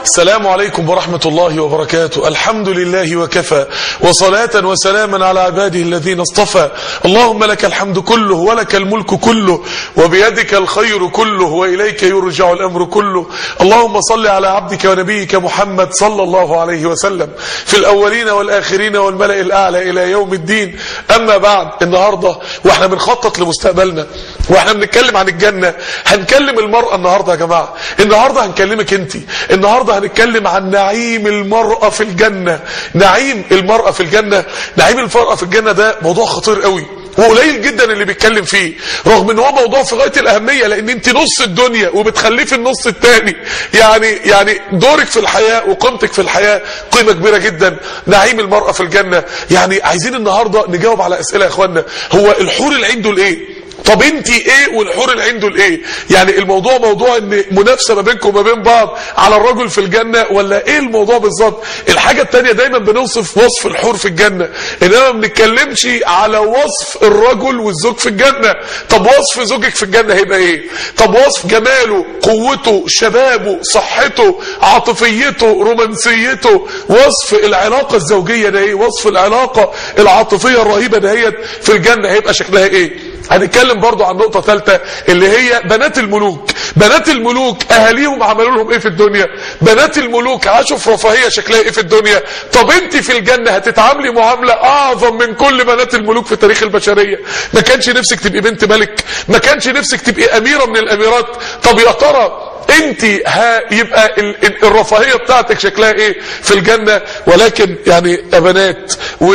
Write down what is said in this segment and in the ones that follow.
السلام عليكم ورحمة الله وبركاته الحمد لله وكفى وصلاة وسلاما على عباده الذين اصطفى اللهم لك الحمد كله ولك الملك كله وبيدك الخير كله وإليك يرجع الأمر كله اللهم صل على عبدك ونبيك محمد صلى الله عليه وسلم في الأولين والآخرين والملأ الأعلى إلى يوم الدين أما بعد النهاردة وإحنا بنخطط لمستقبلنا وإحنا بنتكلم عن الجنة هنكلم المرأة النهاردة يا جماعة النهاردة هنكلمك انت النهاردة هنتكلم عن نعيم المرأة في الجنة نعيم المرأة في الجنة نعيم المرأة في الجنة ده موضوع خطير قوي وقليل جدا اللي بيتكلم فيه رغم ان هو موضوع في غايه الاهميه لان انت نص الدنيا وبتخليه في النص الثاني يعني يعني دورك في الحياه وقيمتك في الحياه قيمه كبيره جدا نعيم المراه في الجنه يعني عايزين النهارده نجاوب على اسئله يا اخوانا هو الحور العين دول ايه طب انت ايه والحور العين دول ايه يعني الموضوع موضوع ان منافسه ما بينكم وما بين بعض على الرجل في الجنه ولا ايه الموضوع بالظبط الحاجه الثانيه دايما بنوصف وصف الحور في الجنه انما ما بنتكلمش على وصف الرجل والزوج في الجنه طب وصف زوجك في الجنه هيبقى ايه طب وصف جماله قوته شبابه صحته عاطفيته رومانسيته وصف العلاقه الزوجيه ده ايه وصف العلاقه العاطفيه الرهيبه دهيت في الجنه هيبقى شكلها ايه هنتكلم برضو عن نقطة ثالثة اللي هي بنات الملوك بنات الملوك اهاليهم عملوا لهم ايه في الدنيا بنات الملوك عاشوا في رفاهية شكلها ايه في الدنيا طب انت في الجنة هتتعاملي معاملة اعظم من كل بنات الملوك في تاريخ البشرية ما كانش نفسك تبقي بنت ملك ما كانش نفسك تبقي اميرة من الاميرات طب يا ترى انت ها يبقى ال ال الرفاهيه بتاعتك شكلها ايه في الجنه ولكن يعني يا بنات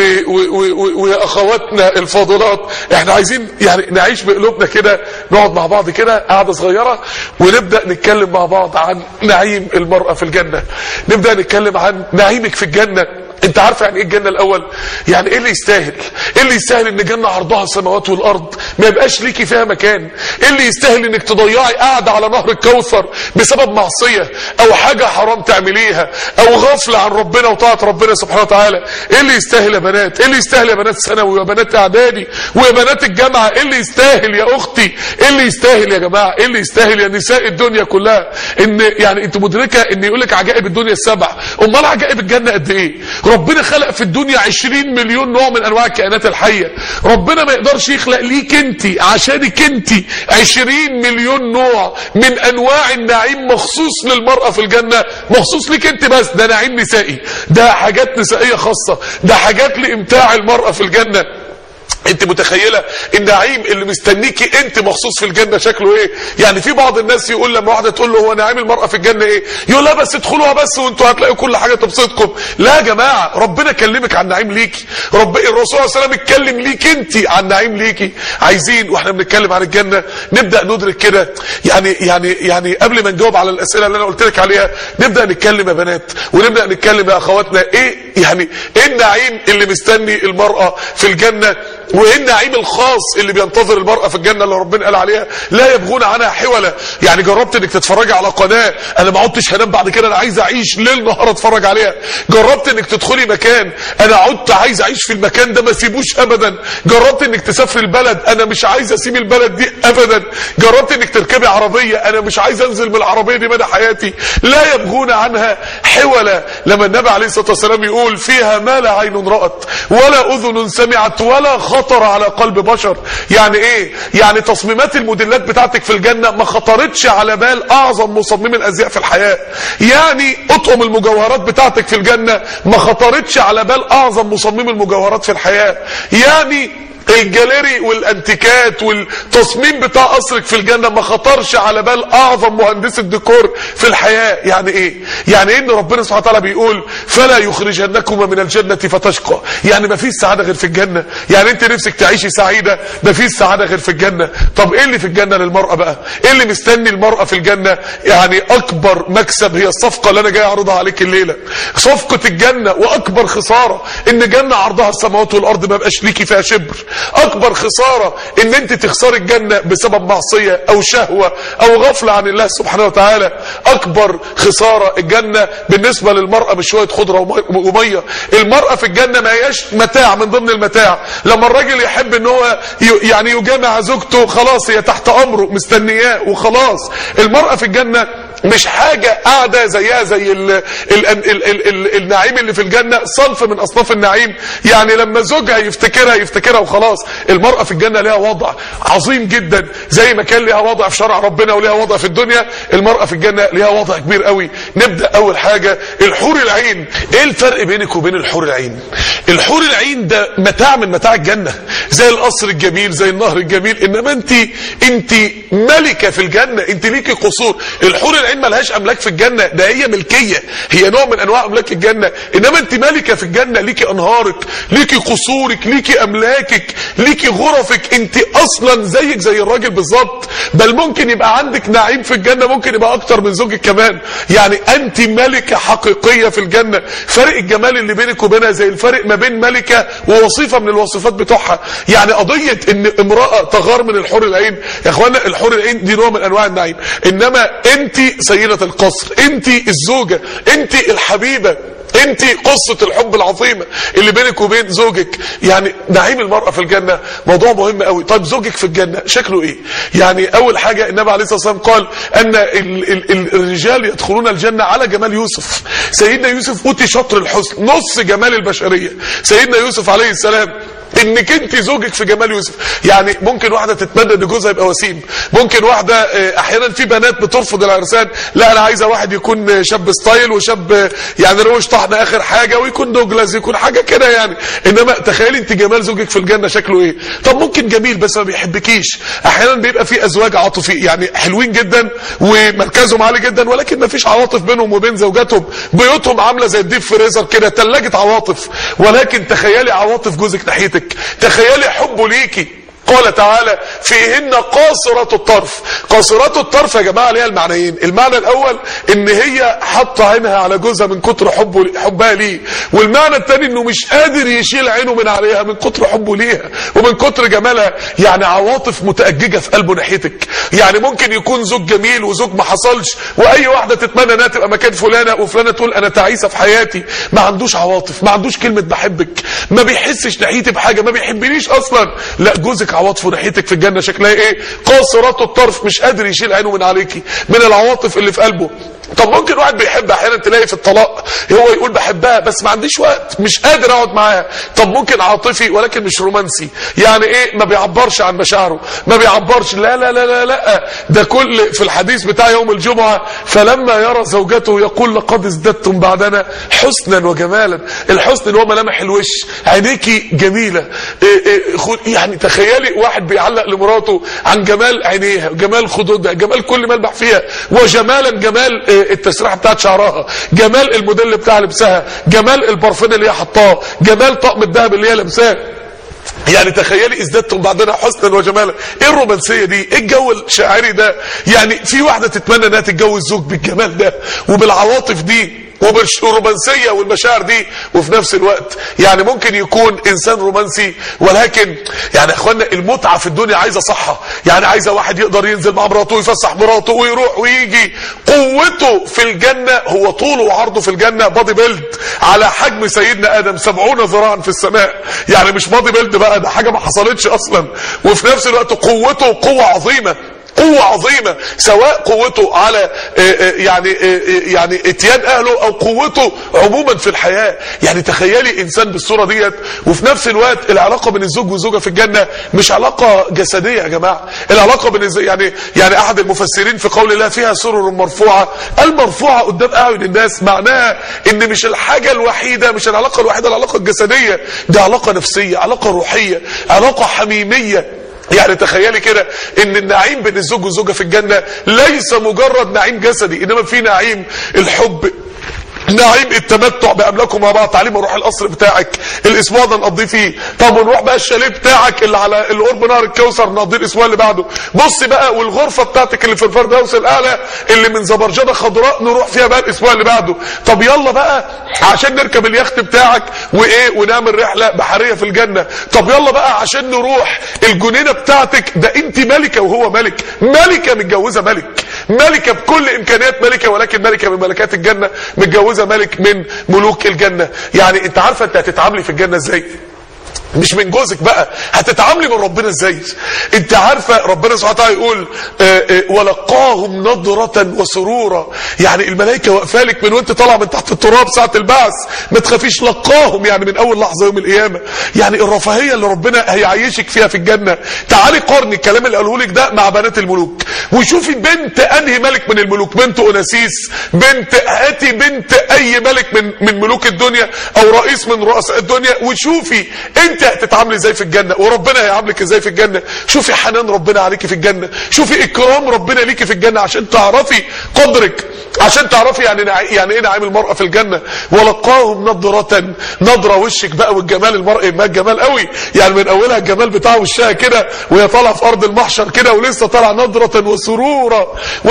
ويا اخواتنا الفاضلات احنا عايزين يعني نعيش بقلوبنا كده نقعد مع بعض كده قعده صغيره ونبدا نتكلم مع بعض عن نعيم المراه في الجنه نبدا نتكلم عن نعيمك في الجنه انت عارف يعني ايه الجنه الاول يعني ايه اللي يستاهل ايه اللي يستاهل ان جنه عرضها السماوات والارض ما يبقاش ليكي فيها مكان ايه اللي يستاهل انك تضيعي قاعده على نهر الكوثر بسبب معصيه او حاجه حرام تعمليها او غفله عن ربنا وطاعه ربنا سبحانه وتعالى ايه اللي يستاهل يا بنات ايه اللي يستاهل يا بنات ثانوي ويا بنات اعدادي ويا بنات الجامعه ايه اللي يستاهل يا اختي ايه اللي يستاهل يا جماعه ايه اللي يستاهل يا نساء الدنيا كلها ان يعني انت مدركه ان يقول لك عجائب الدنيا السبع امال عجائب الجنه قد ايه ربنا خلق في الدنيا 20 مليون نوع من انواع الكائنات الحيه ربنا ما يقدرش يخلق ليك انت عشانك انت 20 مليون نوع من انواع النعيم مخصوص للمراه في الجنه مخصوص ليك انت بس ده نعيم نسائي ده حاجات نسائيه خاصه ده حاجات لامتاع المراه في الجنه انت متخيله النعيم اللي مستنيكي انت مخصوص في الجنه شكله ايه يعني في بعض الناس يقول لما واحده تقول له هو نعيم المراه في الجنه ايه يقول لا بس ادخلوها بس وانتوا هتلاقوا كل حاجه تبسطكم لا يا جماعه ربنا كلمك عن نعيم ليكي رب الرسول صلى الله عليه وسلم اتكلم ليك انت عن نعيم ليكي عايزين واحنا بنتكلم عن الجنه نبدا ندرك كده يعني يعني يعني قبل ما نجاوب على الاسئله اللي انا قلت لك عليها نبدا نتكلم يا بنات ونبدا نتكلم يا اخواتنا ايه يعني ايه النعيم اللي مستني المراه في الجنه وايه النعيم الخاص اللي بينتظر المرأة في الجنة اللي ربنا قال عليها لا يبغون عنها حولا يعني جربت انك تتفرجي على قناة انا ما عدتش هنام بعد كده انا عايز اعيش ليل نهار اتفرج عليها جربت انك تدخلي مكان انا عدت عايز اعيش في المكان ده ما سيبوش ابدا جربت انك تسافري البلد انا مش عايز اسيب البلد دي ابدا جربت انك تركبي عربية انا مش عايز انزل من العربية دي مدى حياتي لا يبغون عنها حولا لما النبي عليه الصلاة والسلام يقول فيها ما لا عين رأت ولا اذن سمعت ولا خطر على قلب بشر يعني ايه يعني تصميمات الموديلات بتاعتك في الجنة ما خطرتش على بال اعظم مصمم الازياء في الحياة يعني اطقم المجوهرات بتاعتك في الجنة ما خطرتش على بال اعظم مصمم المجوهرات في الحياة يعني الجاليري والانتيكات والتصميم بتاع قصرك في الجنه ما خطرش على بال اعظم مهندس الديكور في الحياه يعني ايه يعني ايه ان ربنا سبحانه وتعالى بيقول فلا يخرجنكما من الجنه فتشقى يعني ما فيش سعاده غير في الجنه يعني انت نفسك تعيشي سعيده ما فيش سعاده غير في الجنه طب ايه اللي في الجنه للمراه بقى ايه اللي مستني المراه في الجنه يعني اكبر مكسب هي الصفقه اللي انا جاي اعرضها عليك الليله صفقه الجنه واكبر خساره ان جنه عرضها السماوات والارض ما بقاش ليكي فيها شبر اكبر خسارة ان انت تخسري الجنة بسبب معصية او شهوة او غفلة عن الله سبحانه وتعالى اكبر خسارة الجنة بالنسبة للمرأة بشوية خضرة ومية المرأة في الجنة ما هياش متاع من ضمن المتاع لما الراجل يحب ان هو يعني يجامع زوجته خلاص هي تحت امره مستنياه وخلاص المرأة في الجنة مش حاجة قاعدة زيها زي ال ال ال ال ال ال النعيم اللي في الجنة صنف من أصناف النعيم يعني لما زوجها يفتكرها يفتكرها وخلاص المرأة في الجنة لها وضع عظيم جدا زي ما كان لها وضع في شرع ربنا ولها وضع في الدنيا المرأة في الجنة لها وضع كبير قوي نبدأ أول حاجة الحور العين ايه الفرق بينك وبين الحور العين الحور العين ده متاع من متاع الجنة زي القصر الجميل زي النهر الجميل انما انت انت ملكة في الجنة انت ليكي قصور الحور العين ملهاش املاك في الجنة ده هي ملكية هي نوع من انواع املاك الجنة انما انت ملكة في الجنة ليكي انهارك ليكي قصورك ليكي املاكك ليكي غرفك انت اصلا زيك زي الراجل بالظبط بل ممكن يبقى عندك نعيم في الجنة ممكن يبقى اكتر من زوجك كمان يعني انت ملكة حقيقية في الجنة فرق الجمال اللي بينك وبينها زي الفرق ما بين ملكة ووصيفة من الوصفات بتوعها يعني قضية ان امرأة تغار من الحور العين يا اخوانا الحور العين دي نوع من انواع النعيم انما انت سيدة القصر انت الزوجة انت الحبيبة انت قصة الحب العظيمة اللي بينك وبين زوجك يعني نعيم المرأة في الجنة موضوع مهم قوي طيب زوجك في الجنة شكله ايه يعني اول حاجة النبي عليه الصلاة والسلام قال ان ال ال ال الرجال يدخلون الجنة على جمال يوسف سيدنا يوسف اوتي شطر الحسن نص جمال البشرية سيدنا يوسف عليه السلام انك انت زوجك في جمال يوسف يعني ممكن واحده تتمنى ان جوزها يبقى وسيم ممكن واحده احيانا في بنات بترفض العرسان لا انا عايزه واحد يكون شاب ستايل وشاب يعني روش طحن اخر حاجه ويكون دوجلاس يكون حاجه كده يعني انما تخيلي انت جمال زوجك في الجنه شكله ايه طب ممكن جميل بس ما بيحبكيش احيانا بيبقى في ازواج عاطفي يعني حلوين جدا ومركزهم عالي جدا ولكن ما فيش عواطف بينهم وبين زوجاتهم بيوتهم عامله زي الديب فريزر كده ثلاجه عواطف ولكن تخيلي عواطف جوزك ناحيتك تخيلي حبه ليكي قال تعالى فيهن قاصرات الطرف قاصرات الطرف يا جماعه ليها المعنيين المعنى الاول ان هي حاطه عينها على جوزها من كتر حبه حبها ليه والمعنى الثاني انه مش قادر يشيل عينه من عليها من كتر حبه ليها ومن كتر جمالها يعني عواطف متأججة في قلبه ناحيتك يعني ممكن يكون زوج جميل وزوج ما حصلش واي واحده تتمنى انها تبقى مكان فلانه وفلانه تقول انا تعيسه في حياتي ما عندوش عواطف ما عندوش كلمه بحبك ما بيحسش ناحيتي بحاجه ما بيحبنيش اصلا لا جوزك عواطفه ناحيتك في الجنه شكلها ايه قاصرات الطرف مش قادر يشيل عينه من عليكي من العواطف اللي في قلبه طب ممكن واحد بيحب احيانا تلاقي في الطلاق هو يقول بحبها بس ما عنديش وقت مش قادر اقعد معاها طب ممكن عاطفي ولكن مش رومانسي يعني ايه ما بيعبرش عن مشاعره ما بيعبرش لا لا لا لا لا ده كل في الحديث بتاع يوم الجمعه فلما يرى زوجته يقول لقد ازددتم بعدنا حسنا وجمالا الحسن اللي هو ملامح الوش عينيكي جميله إيه إيه خد يعني تخيلي واحد بيعلق لمراته عن جمال عينيها جمال خدودها جمال كل ملمح فيها وجمالا جمال إيه التسريحه بتاعت شعرها جمال الموديل بتاع لبسها جمال البرفان اللي هي حطاه جمال طقم الذهب اللي هي لابساه يعني تخيلي ازددتم بعدنا حسنا وجمالا ايه الرومانسيه دي ايه الجو الشاعري ده يعني في واحده تتمنى انها تتجوز زوج بالجمال ده وبالعواطف دي وبالرومانسيه والمشاعر دي وفي نفس الوقت يعني ممكن يكون انسان رومانسي ولكن يعني يا اخوانا المتعه في الدنيا عايزه صحه يعني عايزه واحد يقدر ينزل مع مراته ويفسح مراته ويروح ويجي قوته في الجنه هو طوله وعرضه في الجنه بادي بيلد على حجم سيدنا ادم 70 ذراعا في السماء يعني مش بادي بيلد بقى ده حاجه ما حصلتش اصلا وفي نفس الوقت قوته قوه عظيمه قوة عظيمة سواء قوته على يعني يعني اتيان اهله او قوته عموما في الحياة يعني تخيلي انسان بالصورة ديت وفي نفس الوقت العلاقة بين الزوج والزوجة في الجنة مش علاقة جسدية يا جماعة العلاقة بين يعني يعني احد المفسرين في قول الله فيها سرر مرفوعة المرفوعة قدام اعين الناس معناها ان مش الحاجة الوحيدة مش العلاقة الوحيدة العلاقة الجسدية دي علاقة نفسية علاقة روحية علاقة حميمية يعني تخيلي كده ان النعيم بين الزوج والزوجه في الجنه ليس مجرد نعيم جسدي انما في نعيم الحب نعيم التمتع باملاكم مع بعض تعالي نروح القصر بتاعك الاسبوع ده نقضيه فيه طب ونروح بقى الشاليه بتاعك اللي على اللي قرب نهر الكوثر نقضيه الاسبوع اللي بعده بص بقى والغرفه بتاعتك اللي في الفردوس الاعلى اللي من زبرجده خضراء نروح فيها بقى الاسبوع اللي بعده طب يلا بقى عشان نركب اليخت بتاعك وايه ونعمل رحله بحريه في الجنه طب يلا بقى عشان نروح الجنينه بتاعتك ده انت ملكه وهو ملك ملكه متجوزه ملك ملكه بكل امكانيات ملكه ولكن ملكه من ملكات الجنه متجوزه ملك من ملوك الجنة يعني انت عارفة انت هتتعاملي في الجنة ازاي مش من جوزك بقى هتتعاملي من ربنا ازاي انت عارفه ربنا سبحانه وتعالى يقول آه، آه، ولقاهم نضرة وسرورا يعني الملائكه واقفه لك من وانت طالعه من تحت التراب ساعه البعث ما تخافيش لقاهم يعني من اول لحظه يوم القيامه يعني الرفاهيه اللي ربنا هيعيشك فيها في الجنه تعالي قارني الكلام اللي قاله لك ده مع بنات الملوك وشوفي بنت انهي ملك من الملوك بنت اوناسيس بنت هاتي بنت اي ملك من من ملوك الدنيا او رئيس من رؤساء الدنيا وشوفي انت هتتعاملي ازاي في الجنه وربنا هيعاملك ازاي في الجنه شوفي حنان ربنا عليكي في الجنه شوفي اكرام ربنا ليكي في الجنه عشان تعرفي قدرك عشان تعرفي يعني نع- يعني ايه نعيم المراه في الجنه ولقاهم نضره نضره وشك بقى والجمال المرء ما الجمال قوي يعني من اولها الجمال بتاع وشها كده وهي طالعه في ارض المحشر كده ولسه طالعه نضره وسرورا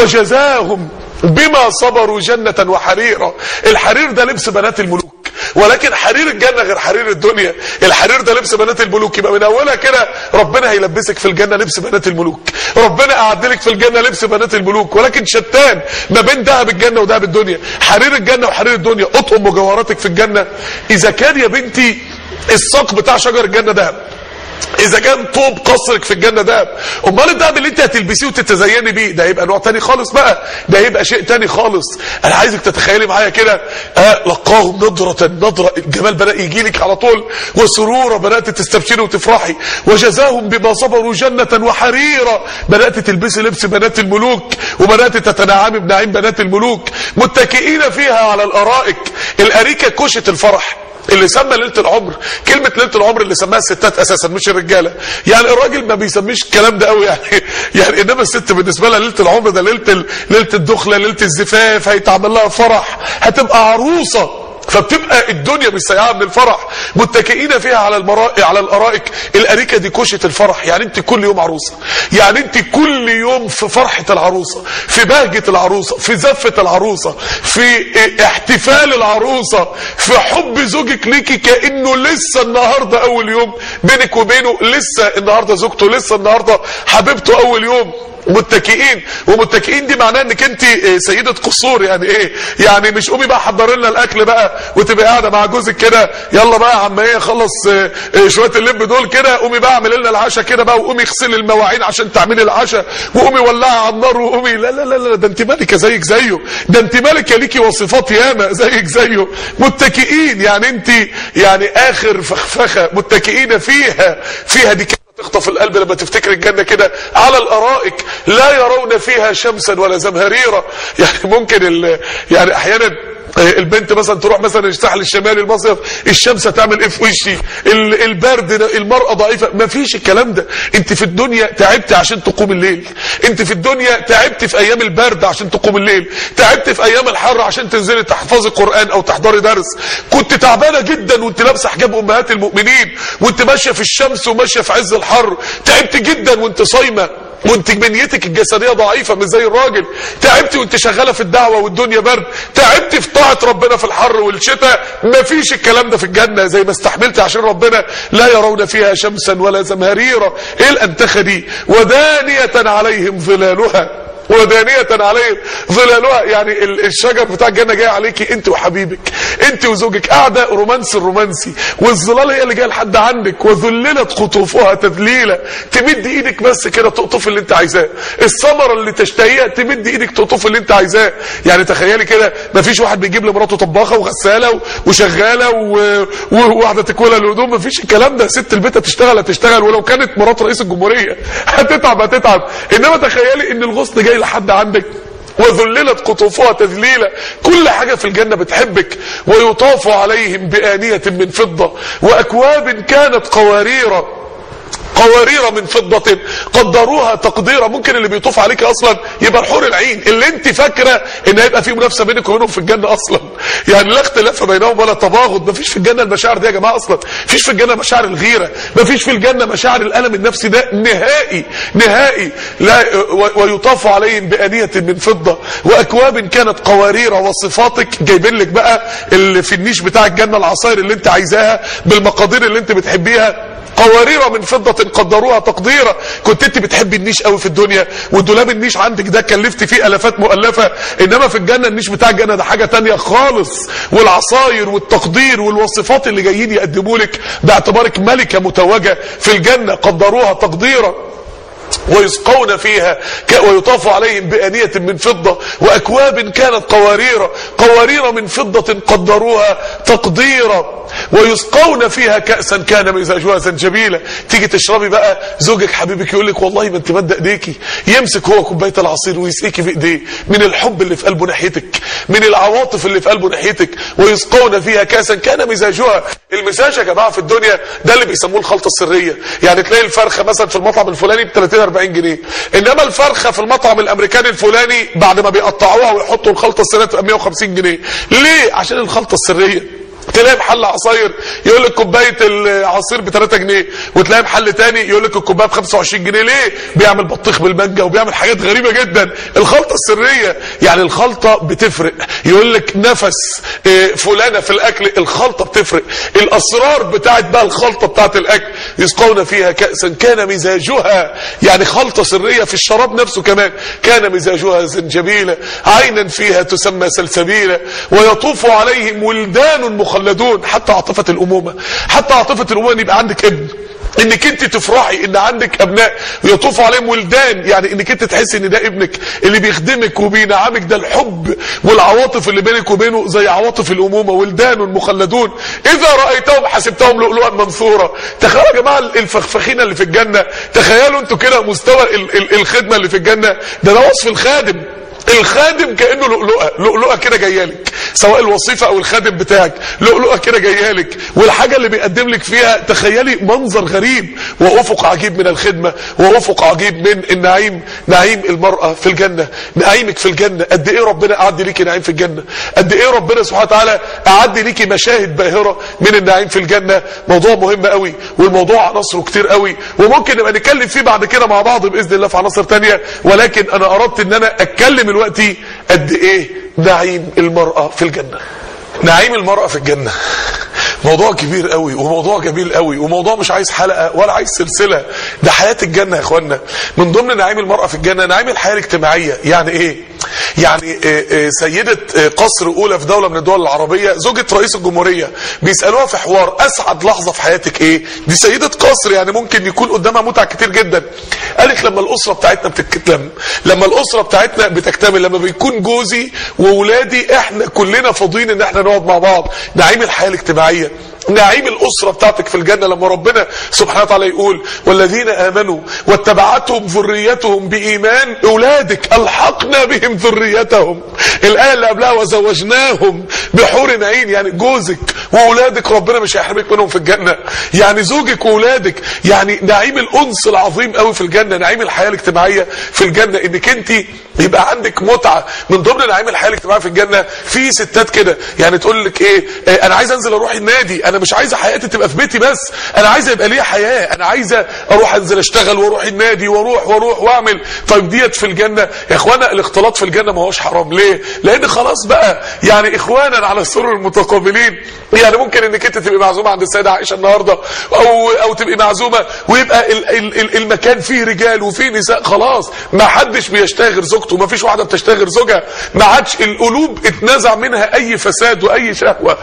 وجزاهم بما صبروا جنة وحريرا الحرير ده لبس بنات الملوك ولكن حرير الجنة غير حرير الدنيا الحرير ده لبس بنات الملوك يبقى من اولها كده ربنا هيلبسك في الجنة لبس بنات الملوك ربنا قعد لك في الجنة لبس بنات الملوك ولكن شتان ما بين دهب الجنة ودهب الدنيا حرير الجنة وحرير الدنيا اطقم مجوهراتك في الجنة اذا كان يا بنتي الساق بتاع شجر الجنة دهب اذا كان طوب قصرك في الجنه دهب امال الدهب اللي انت هتلبسيه وتتزيني بيه ده هيبقى نوع تاني خالص بقى ده هيبقى شيء تاني خالص انا عايزك تتخيلي معايا كده آه لقاهم نضره نضره الجمال بدا يجي لك على طول وسرورا بدات تستبشري وتفرحي وجزاهم بما صبروا جنه وحريرا بدات تلبسي لبس بنات الملوك وبدات تتنعمي بنعيم بنات الملوك متكئين فيها على الارائك الاريكه كشه الفرح اللي سمى ليله العمر كلمه ليله العمر اللي سماها الستات اساسا مش الرجاله يعني الراجل ما بيسميش الكلام ده قوي يعني يعني انما الست بالنسبه لها ليله العمر ده ليله ال- ليله الدخله ليله الزفاف هيتعمل لها فرح هتبقى عروسه فبتبقى الدنيا مش سيئه من الفرح متكئين فيها على المرائق على الارائك الاريكه دي كشه الفرح يعني انت كل يوم عروسه يعني انت كل يوم في فرحه العروسه في بهجه العروسه في زفه العروسه في احتفال العروسه في حب زوجك ليكي كانه لسه النهارده اول يوم بينك وبينه لسه النهارده زوجته لسه النهارده حبيبته اول يوم متكئين ومتكئين دي معناه انك انت آه، سيده قصور يعني ايه يعني مش قومي بقى حضري لنا الاكل بقى وتبقى قاعده مع جوزك كده يلا بقى يا عم ايه خلص آه، آه، شويه اللب دول كده قومي بقى اعملي لنا العشاء كده بقى وقومي اغسلي المواعين عشان تعملي العشاء وقومي ولعي على النار وقومي لا لا لا لا ده انت مالكه زيك زيه ده انت مالكه ليكي وصفات ياما زيك زيه متكئين يعني انت يعني اخر فخفخه متكئين فيها فيها دي كده تخطف القلب لما تفتكر الجنة كده على الأرائك لا يرون فيها شمسا ولا زمهريرا يعني ممكن ال- يعني أحيانا البنت مثلا تروح مثلا الساحل الشمالي المصيف الشمس هتعمل ايه في وشي ال- البرد ده، المرأة ضعيفة ما فيش الكلام ده انت في الدنيا تعبت عشان تقوم الليل انت في الدنيا تعبت في ايام البرد عشان تقوم الليل تعبت في ايام الحر عشان تنزلي تحفظي قرآن او تحضري درس كنت تعبانة جدا وانت لابسه حجاب امهات المؤمنين وانت ماشية في الشمس وماشية في عز الحر تعبت جدا وانت صايمة وانت بنيتك الجسديه ضعيفه مش زي الراجل تعبتي وانت شغاله في الدعوه والدنيا برد تعبتي في طاعه ربنا في الحر والشتاء مفيش الكلام ده في الجنه زي ما استحملتي عشان ربنا لا يرون فيها شمسا ولا زمهريرا ايه الانتخه دي ودانيه عليهم ظلالها ودانية عليهم ظلالها يعني ال- الشجر بتاع الجنة جاي عليكي انت وحبيبك انت وزوجك قاعدة رومانسي الرومانسي والظلال هي اللي جايه لحد عندك وذللت قطوفها تذليلا تمد ايدك بس كده تقطف اللي انت عايزاه الثمرة اللي تشتهيها تمد ايدك تقطف اللي انت عايزاه يعني تخيلي كده مفيش واحد بيجيب لمراته طباخة وغسالة و- وشغالة و- و- وواحدة تكويلها الهدوم مفيش الكلام ده ست البيت هتشتغل هتشتغل ولو كانت مرات رئيس الجمهورية هتتعب هتتعب انما تخيلي ان الغصن جاي لحد عندك وذللت قطوفها تذليلا كل حاجة في الجنة بتحبك ويطاف عليهم بآنية من فضة وأكواب كانت قوارير قوارير من فضة قدروها تقديرا ممكن اللي بيطوف عليك اصلا يبقى الحور العين اللي انت فاكرة ان هيبقى في منافسة بينك وبينهم في الجنة اصلا يعني لا اختلاف بينهم ولا تباغض مفيش في الجنة المشاعر دي يا جماعة اصلا مفيش في الجنة مشاعر الغيرة مفيش في الجنة مشاعر الالم النفسي ده نهائي نهائي لا و- ويطاف عليهم بآنية من فضة واكواب كانت قوارير وصفاتك جايبين لك بقى اللي في النيش بتاع الجنة العصاير اللي انت عايزاها بالمقادير اللي انت بتحبيها قوارير من فضة قدروها تقديرا كنت انت بتحب النيش قوي في الدنيا والدولاب النيش عندك ده كلفت فيه الافات مؤلفة انما في الجنة النيش بتاع الجنة ده حاجة تانية خالص والعصاير والتقدير والوصفات اللي جايين يقدموا لك باعتبارك ملكة متوجة في الجنة قدروها تقديرا ويسقون فيها ك... ويطاف عليهم بآنية من فضة وأكواب كانت قوارير قوارير من فضة قدروها تقديرا ويسقون فيها كأسا كان مزاجها زنجبيلا تيجي تشربي بقى زوجك حبيبك يقول لك والله ما انت مد ايديكي يمسك هو كوبايه العصير ويسقيكي في ايديه من الحب اللي في قلبه ناحيتك من العواطف اللي في قلبه ناحيتك ويسقون فيها كأسا كان مزاجها المزاج يا جماعه في الدنيا ده اللي بيسموه الخلطه السريه يعني تلاقي الفرخه مثلا في المطعم الفلاني ب 30 40 جنيه انما الفرخه في المطعم الامريكاني الفلاني بعد ما بيقطعوها ويحطوا الخلطه السريه تبقى 150 جنيه ليه عشان الخلطه السريه تلاقي محل عصاير يقول لك كوبايه العصير ب 3 جنيه وتلاقي محل تاني يقول لك الكوبايه ب 25 جنيه ليه بيعمل بطيخ بالمانجا وبيعمل حاجات غريبه جدا الخلطه السريه يعني الخلطه بتفرق يقول لك نفس فلانه في الاكل الخلطه بتفرق الاسرار بتاعت بقى الخلطه بتاعت الاكل يسقون فيها كاسا كان مزاجها يعني خلطه سريه في الشراب نفسه كمان كان مزاجها زنجبيلا عينا فيها تسمى سلسبيلا ويطوف عليهم ولدان مخلدون حتى عاطفه الامومه حتى عاطفه الامومه ان يبقى عندك ابن انك انت تفرحي ان عندك ابناء يطوف عليهم ولدان يعني انك انت تحسي ان ده ابنك اللي بيخدمك وبينعمك ده الحب والعواطف اللي بينك وبينه زي عواطف الامومه ولدان مخلدون اذا رايتهم حسبتهم لؤلؤا منثورا تخيلوا يا جماعه الفخفخين اللي في الجنه تخيلوا انتوا كده مستوى ال ال الخدمه اللي في الجنه ده ده وصف الخادم الخادم كانه لؤلؤه لؤلؤه كده جايه لك سواء الوظيفه او الخادم بتاعك لؤلؤه كده جايه لك والحاجه اللي بيقدم لك فيها تخيلي منظر غريب وافق عجيب من الخدمه وافق عجيب من النعيم نعيم المراه في الجنه نعيمك في الجنه قد ايه ربنا اعد ليكي نعيم في الجنه قد ايه ربنا سبحانه وتعالى اعد ليكي مشاهد باهره من النعيم في الجنه موضوع مهم قوي والموضوع عناصره كتير قوي وممكن نبقى نتكلم فيه بعد كده مع بعض باذن الله في عناصر ثانيه ولكن انا اردت ان انا اتكلم دلوقتي قد ايه نعيم المرأة في الجنة نعيم المرأة في الجنة موضوع كبير قوي وموضوع جميل قوي وموضوع مش عايز حلقة ولا عايز سلسلة ده حياة الجنة يا اخوانا من ضمن نعيم المرأة في الجنة نعيم الحياة الاجتماعية يعني ايه يعني سيدة قصر اولى في دولة من الدول العربية زوجة رئيس الجمهورية بيسألوها في حوار اسعد لحظة في حياتك ايه دي سيدة قصر يعني ممكن يكون قدامها متع كتير جدا قالت لما الاسرة بتاعتنا بتتكتم لما الاسرة بتاعتنا بتكتمل لما بيكون جوزي وولادي احنا كلنا فاضيين ان احنا نقعد مع بعض نعيم الحياة الاجتماعية نعيم الأسرة بتاعتك في الجنة لما ربنا سبحانه وتعالى يقول والذين آمنوا واتبعتهم ذريتهم بإيمان أولادك ألحقنا بهم ذريتهم الآية اللي قبلها وزوجناهم بحور عين يعني جوزك وأولادك ربنا مش هيحرمك منهم في الجنة يعني زوجك وأولادك يعني نعيم الأنس العظيم قوي في الجنة نعيم الحياة الاجتماعية في الجنة انك انت يبقى عندك متعة من ضمن نعيم الحياة الاجتماعية في الجنة في ستات كده يعني تقول لك ايه, إيه انا عايز انزل اروح النادي انا مش عايزه حياتي تبقى في بيتي بس انا عايزه يبقى ليا حياه انا عايزه اروح انزل اشتغل واروح النادي واروح واروح واعمل طيب ديت في الجنه يا اخوانا الاختلاط في الجنه ما هوش حرام ليه لان خلاص بقى يعني اخوانا على السرر المتقابلين يعني ممكن انك انت تبقي معزومه عند السيده عائشه النهارده او او تبقي معزومه ويبقى ال ال ال المكان فيه رجال وفيه نساء خلاص ما حدش بيشتهي غير زوجته ما فيش واحده بتشتهي غير زوجها ما عادش القلوب اتنزع منها اي فساد واي شهوه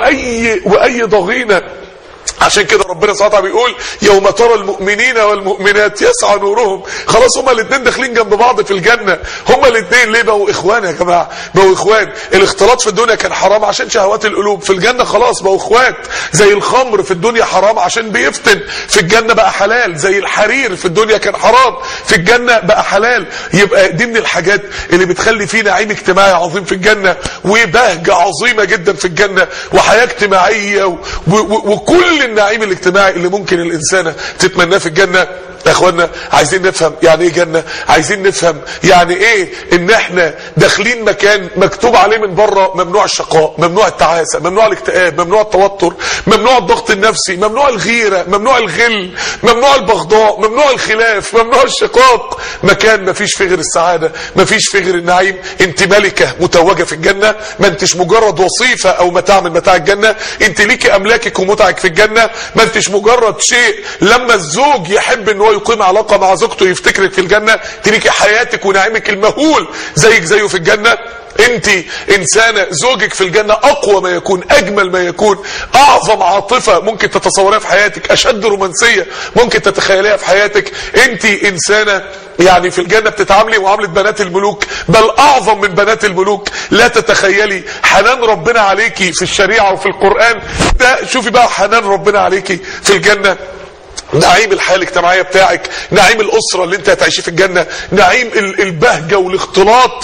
واي واي ضغينه عشان كده ربنا سبحانه وتعالى بيقول يوم ترى المؤمنين والمؤمنات يسعى نورهم خلاص هما الاثنين داخلين جنب بعض في الجنه هما الاثنين ليه بقوا اخوان يا جماعه بقوا اخوان الاختلاط في الدنيا كان حرام عشان شهوات القلوب في الجنه خلاص بقوا اخوات زي الخمر في الدنيا حرام عشان بيفتن في الجنه بقى حلال زي الحرير في الدنيا كان حرام في الجنه بقى حلال يبقى دي من الحاجات اللي بتخلي فيه نعيم اجتماعي عظيم في الجنه وبهجه عظيمه جدا في الجنه وحياه اجتماعيه و... و... وكل النعيم الاجتماعي اللي ممكن الإنسانة تتمناه في الجنة يا اخوانا عايزين نفهم يعني ايه جنة عايزين نفهم يعني ايه ان احنا داخلين مكان مكتوب عليه من بره ممنوع الشقاء ممنوع التعاسة ممنوع الاكتئاب ممنوع التوتر ممنوع الضغط النفسي ممنوع الغيرة ممنوع الغل ممنوع البغضاء ممنوع الخلاف ممنوع الشقاق مكان ما فيش فيه غير السعادة ما فيش فيه غير النعيم انت ملكة متوجة في الجنة ما انتش مجرد وصيفة او متاع من متاع الجنة انت ليكي املاكك ومتعك في الجنة ما انتش مجرد شيء لما الزوج يحب ان هو يقيم علاقة مع زوجته يفتكرك في الجنة انت ليكي حياتك ونعيمك المهول زيك زيه في الجنة انت انسانة زوجك في الجنة اقوى ما يكون اجمل ما يكون اعظم عاطفة ممكن تتصورها في حياتك اشد رومانسية ممكن تتخيليها في حياتك انت انسانة يعني في الجنة بتتعاملي معاملة بنات الملوك بل اعظم من بنات الملوك لا تتخيلي حنان ربنا عليكي في الشريعة وفي القرآن ده شوفي بقى حنان ربنا عليكي في الجنة نعيم الحياة الاجتماعية بتاعك نعيم الأسرة اللي انت هتعيشيه في الجنة نعيم البهجة والاختلاط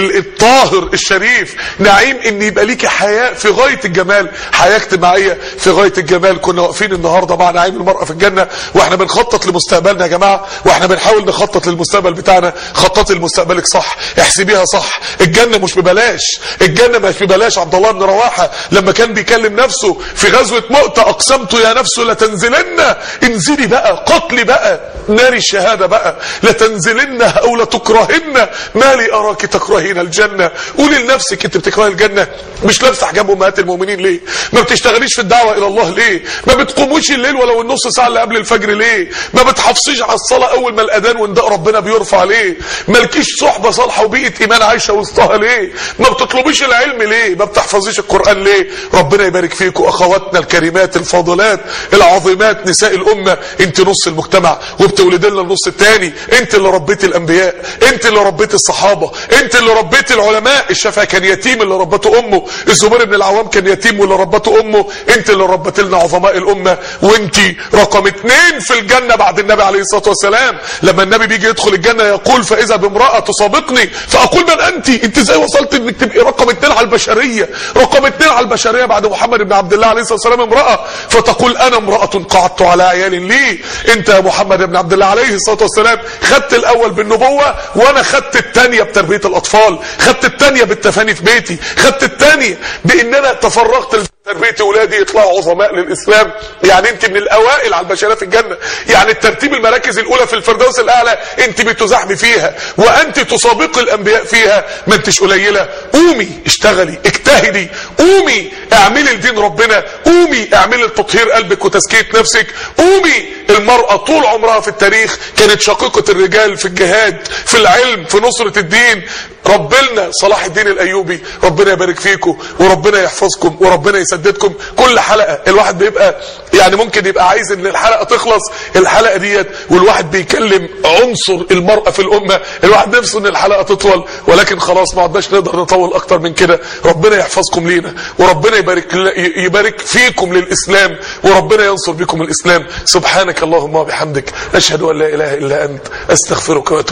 الطاهر الشريف نعيم ان يبقى ليكي حياة في غاية الجمال حياة اجتماعية في غاية الجمال كنا واقفين النهاردة مع نعيم المرأة في الجنة واحنا بنخطط لمستقبلنا يا جماعة واحنا بنحاول نخطط للمستقبل بتاعنا خططي لمستقبلك صح احسبيها صح الجنة مش ببلاش الجنة مش ببلاش عبد الله بن رواحة لما كان بيكلم نفسه في غزوة مؤتة اقسمت يا نفس لتنزلن انزل انزلي بقى قتلي بقى نار الشهادة بقى لتنزلن او لتكرهن ما لي اراك تكرهين الجنة قولي لنفسك انت بتكرهي الجنة مش لابسه حجاب امهات المؤمنين ليه ما بتشتغليش في الدعوة الى الله ليه ما بتقوموش الليل ولو النص ساعة اللي قبل الفجر ليه ما بتحافظيش على الصلاة اول ما الاذان ونداء ربنا بيرفع ليه مالكيش صحبة صالحة وبيئة ايمان عايشة وسطها ليه ما بتطلبيش العلم ليه ما بتحفظيش القرآن ليه ربنا يبارك فيكم اخواتنا الكريمات الفاضلات العظيمات نساء الامة انت نص المجتمع وبتولد لنا النص الثاني انت اللي ربيت الانبياء انت اللي ربيت الصحابة انت اللي ربيت العلماء الشافعي كان يتيم اللي ربته امه الزبير بن العوام كان يتيم واللي ربته امه انت اللي ربت لنا عظماء الامة وانت رقم اتنين في الجنة بعد النبي عليه الصلاة والسلام لما النبي بيجي يدخل الجنة يقول فاذا بامرأة تسابقني فاقول من انت انت ازاي وصلت انك تبقي رقم اتنين على البشرية رقم اتنين على البشرية بعد محمد بن عبد الله عليه الصلاة والسلام امرأة فتقول انا امرأة قعدت على عيال لي انت يا محمد بن عبد الله عليه الصلاة والسلام خدت الاول بالنبوة وانا خدت التانية بتربية الاطفال خدت التانية بالتفاني في بيتي خدت التانية بان انا تفرغت تربية ولادي يطلعوا عظماء للإسلام يعني انت من الأوائل على البشرية في الجنة يعني الترتيب المراكز الأولى في الفردوس الأعلى انت بتزاحمي فيها وأنت تسابق الأنبياء فيها ما انتش قليلة قومي اشتغلي اجتهدي قومي اعملي لدين ربنا قومي اعملي لتطهير قلبك وتزكية نفسك قومي المرأة طول عمرها في التاريخ كانت شقيقة الرجال في الجهاد في العلم في نصرة الدين ربنا صلاح الدين الايوبي ربنا يبارك فيكم وربنا يحفظكم وربنا يسددكم كل حلقه الواحد بيبقى يعني ممكن يبقى عايز ان الحلقه تخلص الحلقه ديت والواحد بيكلم عنصر المراه في الامه الواحد نفسه ان الحلقه تطول ولكن خلاص ما عدناش نقدر نطول اكتر من كده ربنا يحفظكم لينا وربنا يبارك يبارك فيكم للاسلام وربنا ينصر بكم الاسلام سبحانك اللهم وبحمدك اشهد ان لا اله الا انت استغفرك واتوب